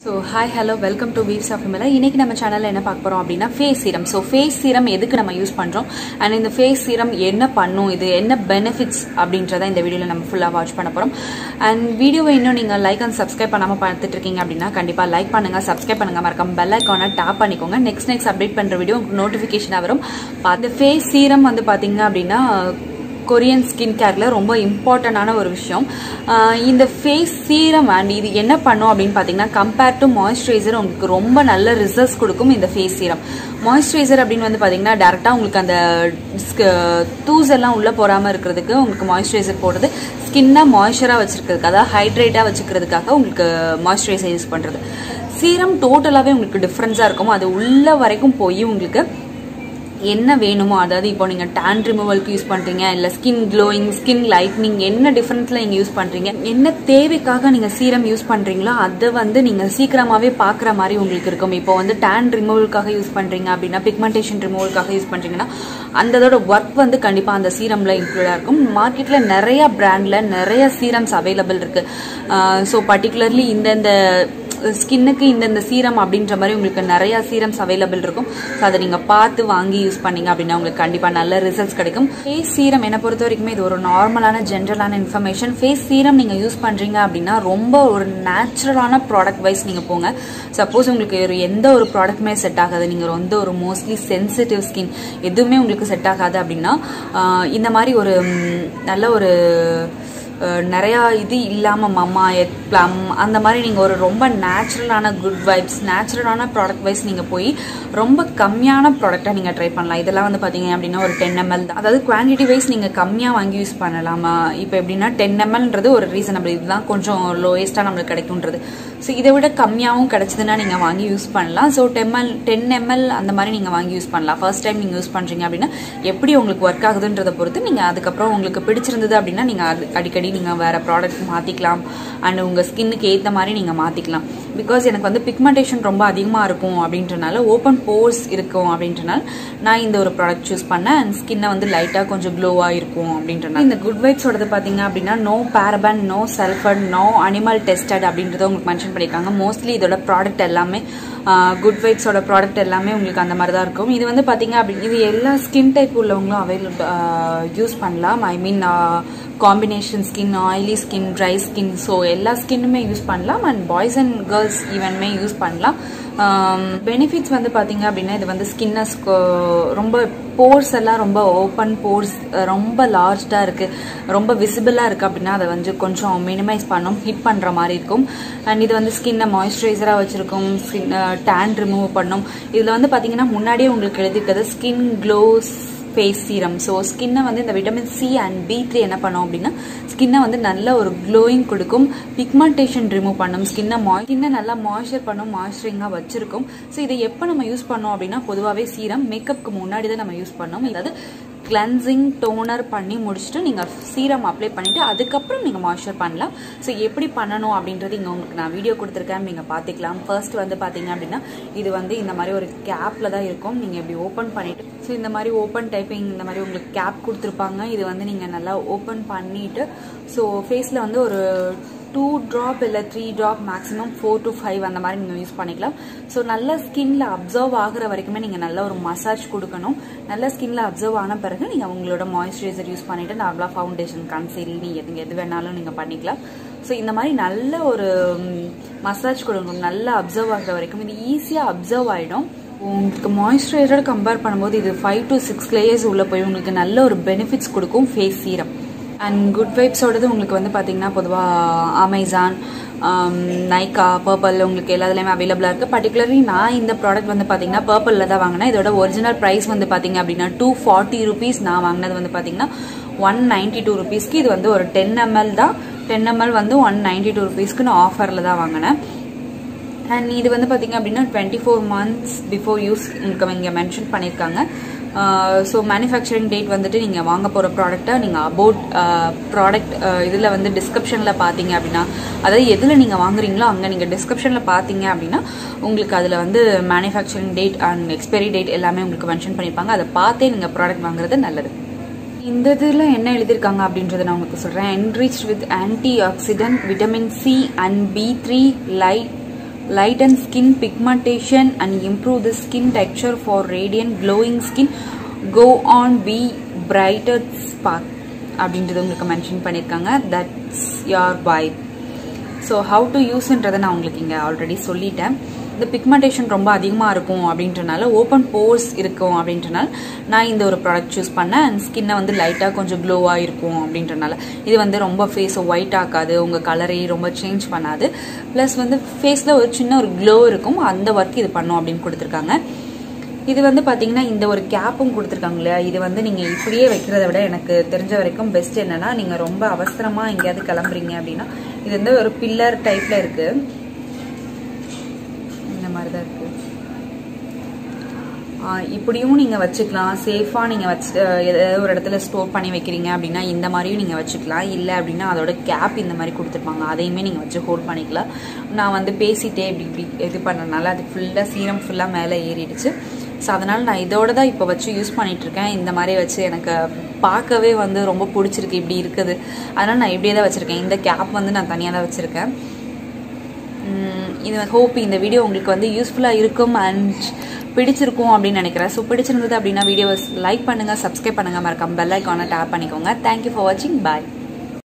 so hi hello welcome to weaves of Himala இன்னைக்கு நம்ம சேனலில் என்ன பார்க்க போகிறோம் அப்படின்னா face serum so face serum எதுக்கு நம்ம யூஸ் பண்ணுறோம் அண்ட் இந்த ஃபேஸ் சீரம் என்ன பண்ணும் இது என்ன பெனிஃபிட்ஸ் அப்படின்றத இந்த வீடியோவில் நம்ம ஃபுல்லாக வாட்ச் பண்ண போகிறோம் அண்ட் வீடியோவை இன்னும் நீங்கள் லைக் அண்ட் சப்ஸ்கிரைப் பண்ணாமல் பார்த்துட்டு இருக்கீங்க அப்படின்னா கண்டிப்பாக லைக் பண்ணுங்கள் சப்ஸ்கிரைப் பண்ணுங்கள் மறக்காம பெல் ஐக்கானை டேப் பண்ணிக்கோங்க நெக்ஸ்ட் நெக்ஸ்ட் அப்டேட் பண்ணுற வீடியோ உங்களுக்கு நோட்டிஃபிகேஷனாக வரும் இந்த ஃபேஸ் சீரம் வந்து பார்த்தீங்க அப்படின்னா கொரியன் ஸ்கின் கேரில் ரொம்ப இம்பார்ட்டண்டான ஒரு விஷயம் ஆஹ் இந்த ஃபேஸ் சீரம் அண்ட் இது என்ன பண்ணும் அப்படின்னு பார்த்தீங்கன்னா கம்பேர் டு மாய்ஸ்சரைசர் உங்களுக்கு ரொம்ப நல்ல ரிசல்ட்ஸ் கொடுக்கும் இந்த ஃபேஸ் சீரம் மாய்ஸ்சரைசர் அப்படின்னு வந்து பார்த்தீங்கன்னா டேரெக்டாக உங்களுக்கு அந்த தூஸ் எல்லாம் உள்ளே போகாமல் இருக்கிறதுக்கு உங்களுக்கு மாய்ஸ்சரைசர் போடுறது ஸ்கின்னை மாய்ஸ்சராக வச்சுருக்கிறதுக்கு அதாவது ஹைட்ரேட்டாக வச்சுக்கிறதுக்காக உங்களுக்கு மாய்ஸ்சரைசர் யூஸ் பண்ணுறது சீரம் டோட்டலாகவே உங்களுக்கு டிஃப்ரென்ஸாக இருக்கும் அது உள்ள வரைக்கும் போய் உங்களுக்கு என்ன வேணுமோ அதாவது இப்போ நீங்கள் டேன் ரிமூவலுக்கு யூஸ் பண்ணுறீங்க இல்லை ஸ்கின் க்ளோயிங் ஸ்கின் லைட்னிங் என்ன டிஃப்ரென்ஸில் நீங்கள் யூஸ் பண்ணுறீங்க என்ன தேவைக்காக நீங்கள் சீரம் யூஸ் பண்ணுறீங்களோ அதை வந்து நீங்கள் சீக்கிரமாகவே பார்க்குற மாதிரி உங்களுக்கு இருக்கும் இப்போ வந்து டேன் ரிமூவலுக்காக யூஸ் பண்ணுறீங்க அப்படின்னா பிக்மெண்டேஷன் ரிமூவலுக்காக யூஸ் பண்ணுறீங்கன்னா அந்த இதோட ஒர்க் வந்து கண்டிப்பாக அந்த சீரமில் இன்க்ளூடாக இருக்கும் மார்க்கெட்டில் நிறைய பிராண்டில் நிறைய சீரம்ஸ் அவைலபிள் இருக்குது ஸோ பர்டிகுலர்லி இந்தந்த ஸ்கின்னுக்கு இந்தந்த சீரம் அப்படின்ற மாதிரி உங்களுக்கு நிறைய சீரம்ஸ் அவைலபிள் இருக்கும் ஸோ அதை நீங்கள் பார்த்து வாங்கி யூஸ் பண்ணீங்க அப்படின்னா உங்களுக்கு கண்டிப்பாக நல்ல ரிசல்ட்ஸ் கிடைக்கும் ஃபேஸ் சீரம் என்னை பொறுத்த வரைக்குமே இது ஒரு நார்மலான ஜென்ரலான இன்ஃபர்மேஷன் ஃபேஸ் சீரம் நீங்கள் யூஸ் பண்ணுறீங்க அப்படின்னா ரொம்ப ஒரு நேச்சுரலான ப்ராடக்ட் வைஸ் நீங்கள் போங்க சப்போஸ் உங்களுக்கு ஒரு எந்த ஒரு ப்ராடக்ட்டுமே செட் ஆகாது நீங்கள் வந்து ஒரு மோஸ்ட்லி சென்சிட்டிவ் ஸ்கின் எதுவுமே உங்களுக்கு செட் ஆகாது அப்படின்னா இந்த மாதிரி ஒரு நல்ல ஒரு நிறையா இது இல்லாமல் மம்மா எத் ப்ளம் அந்த மாதிரி நீங்கள் ஒரு ரொம்ப நேச்சுரலான குட் வைப்ஸ் நேச்சுரலான ப்ராடக்ட் வைஸ் நீங்கள் போய் ரொம்ப கம்மியான ப்ராடக்டாக நீங்கள் ட்ரை பண்ணலாம் இதெல்லாம் வந்து பார்த்தீங்க அப்படின்னா ஒரு டென் எம்எல் தான் அதாவது குவான்டிட்டி வைஸ் நீங்கள் கம்மியாக வாங்கி யூஸ் பண்ணலாமா இப்போ எப்படின்னா டென் எம்எல்ன்றது ஒரு ரீசனபிள் இதுதான் கொஞ்சம் லோயஸ்ட்டாக நம்மளுக்கு கிடைக்குன்றது ஸோ இதை விட கம்மியாகவும் கிடச்சிதுன்னா நீங்கள் வாங்கி யூஸ் பண்ணலாம் ஸோ டெம்எல் டென் எம்எல் அந்த மாதிரி நீங்கள் வாங்கி யூஸ் பண்ணலாம் ஃபர்ஸ்ட் டைம் நீங்கள் யூஸ் பண்ணுறீங்க அப்படின்னா எப்படி உங்களுக்கு ஒர்க் ஆகுதுன்றதை பொறுத்து நீங்கள் அதுக்கப்புறம் உங்களுக்கு பிடிச்சிருந்தது அப்படின்னா நீங்கள் அது அடிக்கடி நீங்கள் வேறு ப்ராடக்ட் மாற்றிக்கலாம் அண்ட் உங்கள் ஸ்கின்னுக்கு ஏற்ற மாதிரி நீங்கள் மாற்றிக்கலாம் பிகாஸ் எனக்கு வந்து பிக்மெண்டேஷன் ரொம்ப அதிகமாக இருக்கும் அப்படின்றனால ஓப்பன் போர்ஸ் இருக்கும் அப்படின்றனால நான் இந்த ஒரு ப்ராடக்ட் சூஸ் பண்ணேன் அண்ட் ஸ்கின்னை வந்து லைட்டாக கொஞ்சம் க்ளோவாக இருக்கும் அப்படின்றனால இந்த குட் வைப்ஸோடது பார்த்தீங்க அப்படின்னா no paraben no sulphur no animal tested அப்படின்றத உங்களுக்கு மென்ஷன் பண்ணியிருக்காங்க மோஸ்ட்லி இதோட ப்ராடக்ட் எல்லாமே குட் வைப்ஸோட ப்ராடக்ட் எல்லாமே உங்களுக்கு அந்த மாதிரி தான் இருக்கும் இது வந்து பார்த்தீங்க அப்படி இது எல்லா ஸ்கின் டைப் உள்ளவங்களும் அவைலபிள் யூஸ் பண்ணலாம் I mean combination skin oily skin dry skin so எல்லா ஸ்கின்னுமே யூஸ் பண்ணலாம் அண்ட் பாய்ஸ் அண்ட் கேர்ள்ஸ் ஈவனுமே யூஸ் பண்ணலாம் பெனிஃபிட்ஸ் வந்து பார்த்தீங்க அப்படின்னா இது வந்து ஸ்கின்னை ரொம்ப போர்ஸ் எல்லாம் ரொம்ப ஓப்பன் போர்ஸ் ரொம்ப லார்ஜாக இருக்குது ரொம்ப விசிபிளாக இருக்குது அப்படின்னா அதை வந்து கொஞ்சம் மினிமைஸ் பண்ணும் ஹிட் பண்ணுற மாதிரி இருக்கும் அண்ட் இது வந்து ஸ்கின்னை மாய்ஸ்சரைசராக வச்சுருக்கும் ஸ்கின் டேன் ரிமூவ் பண்ணும் இதில் வந்து பார்த்தீங்கன்னா முன்னாடியே உங்களுக்கு எழுதிருக்கிறது skin close face serum so ஸ்கின்னை வந்து இந்த vitamin C and B three என்ன பண்ணோம் அப்படின்னா ஸ்கின்னை வந்து நல்ல ஒரு க்ளோயிங் கொடுக்கும் பிக்மெண்டேஷன் ரிமூவ் பண்ணும் ஸ்கின்னை மாய் ஸ்கின்னை நல்லா மாய்ஸ்சர் பண்ணும் மாய்ஸ்சரிங்காக வச்சிருக்கும் ஸோ இதை எப்போ நம்ம யூஸ் பண்ணோம் அப்படின்னா பொதுவாகவே சீரம் மேக்கப்புக்கு முன்னாடி தான் நம்ம யூஸ் பண்ணோம் அதாவது கிளென்சிங் டோனர் பண்ணி முடிச்சுட்டு நீங்கள் சீரம் அப்ளை பண்ணிவிட்டு அதுக்கப்புறம் நீங்கள் மாய்ஸ்சர் பண்ணலாம் ஸோ எப்படி பண்ணணும் அப்படின்றது இங்கே உங்களுக்கு நான் வீடியோ கொடுத்துருக்கேன் நீங்கள் பார்த்துக்கலாம் ஃபர்ஸ்ட் வந்து பார்த்தீங்க அப்படின்னா இது வந்து இந்த மாதிரி ஒரு கேப்பில் தான் இருக்கும் நீங்கள் இப்படி ஓப்பன் பண்ணிவிட்டு ஸோ இந்த மாதிரி ஓப்பன் டைப்பிங் இந்த மாதிரி உங்களுக்கு கேப் கொடுத்துருப்பாங்க இது வந்து நீங்கள் நல்லா ஓப்பன் பண்ணிவிட்டு ஸோ ஃபேஸில் வந்து ஒரு டூ ட்ராப் இல்லை three drop maximum four to five அந்த மாதிரி நீங்கள் யூஸ் பண்ணிக்கலாம் ஸோ நல்ல ஸ்கின்ல அப்சர்வ் ஆகிற வரைக்குமே நீங்கள் நல்ல ஒரு மசாஜ் கொடுக்கணும் நல்ல ஸ்கின்ல அப்சர்வ் ஆன பிறகு நீங்கள் உங்களோட மாய்ஸ்சரைசர் யூஸ் பண்ணிட்டு நார்மலாக ஃபவுண்டேஷன் கன்சீல் நீங்கள் எது எது வேணாலும் நீங்கள் பண்ணிக்கலாம் ஸோ இந்த மாதிரி நல்ல ஒரு மசாஜ் கொடுக்கணும் நல்லா அப்சர்வ் ஆகிற வரைக்கும் இது ஈஸியாக அப்சர்வ் ஆகிடும் உங்களுக்கு மாய்ஸ்சரைசரோட கம்பேர் பண்ணும்போது இது ஃபைவ் டு சிக்ஸ் லேயர்ஸ் உள்ளே போய் உங்களுக்கு நல்ல ஒரு பெனிஃபிட்ஸ் கொடுக்கும் ஃபேஸ் சீரம் அண்ட் குட் வைப்ஸோடது உங்களுக்கு வந்து பார்த்தீங்கன்னா பொதுவாக அமேசான் நைக்கா பர்பிள் உங்களுக்கு எல்லாத்துலேயுமே அவைலபிளாக இருக்குது பர்டிகுலர்லி நான் இந்த ப்ராடக்ட் வந்து பார்த்தீங்கன்னா பர்பிளில் தான் வாங்கினேன் இதோட ஒரிஜினல் ப்ரைஸ் வந்து பார்த்தீங்க அப்படின்னா டூ ஃபார்ட்டி ருபீஸ் நான் வாங்கினது வந்து பார்த்தீங்கன்னா ஒன் நைன்டி டூ ருபீஸ்க்கு இது வந்து ஒரு டென் எம்எல் தான் டென் எம்எல் வந்து ஒன் நைன்டி டூ ருபீஸ்க்கு நான் ஆஃபரில் தான் வாங்கினேன் அண்ட் இது வந்து பார்த்தீங்க அப்படின்னா twenty four months before use உங்களுக்கு இங்கே மென்ஷன் பண்ணியிருக்காங்க ஸோ மேனுஃபேக்சரிங் டேட் வந்துட்டு நீங்கள் வாங்க போகிற ப்ராடக்ட்டை நீங்கள் அபவுட் ப்ராடக்ட் இதில் வந்து டிஸ்கிரிப்ஷனில் பார்த்தீங்க அப்படின்னா அதாவது எதில் நீங்கள் வாங்குறீங்களோ அங்கே நீங்கள் டிஸ்கிரிப்ஷனில் பார்த்தீங்க அப்படின்னா உங்களுக்கு அதில் வந்து manufacturing date and expiry date எல்லாமே உங்களுக்கு மென்ஷன் பண்ணியிருப்பாங்க அதை பார்த்தே நீங்கள் ப்ராடக்ட் வாங்குறது நல்லது இந்த இதில் என்ன எழுதியிருக்காங்க அப்படின்றத நான் உங்களுக்கு சொல்கிறேன் enrich with antioxidant vitamin C and B three light lighten skin pigmentation and improve the skin texture for radiant glowing skin go on be brighter spark அப்படின்றது உங்களுக்கு மென்ஷன் பண்ணியிருக்காங்க that's your vibe so how to யூஸ்ன்றதை நான் உங்களுக்கு இங்கே already சொல்லிட்டேன் இந்த pigmentation ரொம்ப அதிகமாக இருக்கும் அப்படின்றனால ஓப்பன் போர்ஸ் இருக்கும் அப்படின்றனால நான் இந்த ஒரு ப்ராடக்ட் சூஸ் பண்ணேன் அண்ட் ஸ்கின்னை வந்து லைட்டாக கொஞ்சம் க்ளோவாக இருக்கும் அப்படின்றனால இது வந்து ரொம்ப ஃபேஸை ஒயிட் ஆக்காது உங்கள் கலரை ரொம்ப சேஞ்ச் பண்ணாது ப்ளஸ் வந்து ஃபேஸில் ஒரு சின்ன ஒரு க்ளோ இருக்கும் அந்த ஒர்க் இது பண்ணும் அப்படின்னு கொடுத்துருக்காங்க இது வந்து பார்த்தீங்கன்னா இந்த ஒரு கேப்பும் கொடுத்துருக்காங்க இல்லையா இது வந்து நீங்கள் இப்படியே வைக்கிறத விட எனக்கு தெரிஞ்ச வரைக்கும் பெஸ்ட் என்னன்னா நீங்கள் ரொம்ப அவசரமாக எங்கேயாவது கிளம்புறீங்க அப்படின்னா இது வந்து ஒரு பில்லர் டைப்பில் இருக்குது இந்த மாதிரி தான் இருக்குது இப்படியும் நீங்கள் வச்சுக்கலாம் சேஃபாக நீங்கள் வச்சு ஏதாவது ஒரு இடத்துல ஸ்டோர் பண்ணி வைக்கிறீங்க அப்படின்னா இந்த மாதிரியும் நீங்கள் வச்சுக்கலாம் இல்லை அப்படின்னா அதோட கேப் இந்த மாதிரி கொடுத்துருப்பாங்க அதையுமே நீங்கள் வச்சு ஹோல்ட் பண்ணிக்கலாம் நான் வந்து பேசிட்டே இப்படி இப்படி இது பண்ணுறதுனால அது ஃபுல்லாக சீரம் ஃபுல்லாக மேலே ஏறிடுச்சு ஸோ அதனால் நான் இதோட தான் இப்போ வச்சு யூஸ் பண்ணிகிட்ருக்கேன் இந்த மாதிரி வச்சு எனக்கு பார்க்கவே வந்து ரொம்ப பிடிச்சிருக்கு இப்படி இருக்குது அதனால் நான் இப்படியே தான் வச்சுருக்கேன் இந்த கேப் வந்து நான் தனியாக தான் வச்சுருக்கேன் இது ஹோப் இந்த வீடியோ உங்களுக்கு வந்து யூஸ்ஃபுல்லாக இருக்கும் அண்ட் பிடிச்சிருக்கும் அப்படின்னு நினைக்கிறேன் ஸோ பிடிச்சிருந்தது அப்படின்னா வீடியோஸ் லைக் பண்ணுங்கள் சப்ஸ்கிரைப் பண்ணுங்கள் மறக்காம பெல் ஐக்கானை டேப் பண்ணிக்கோங்க தேங்க்யூ ஃபார் வாட்சிங் பாய்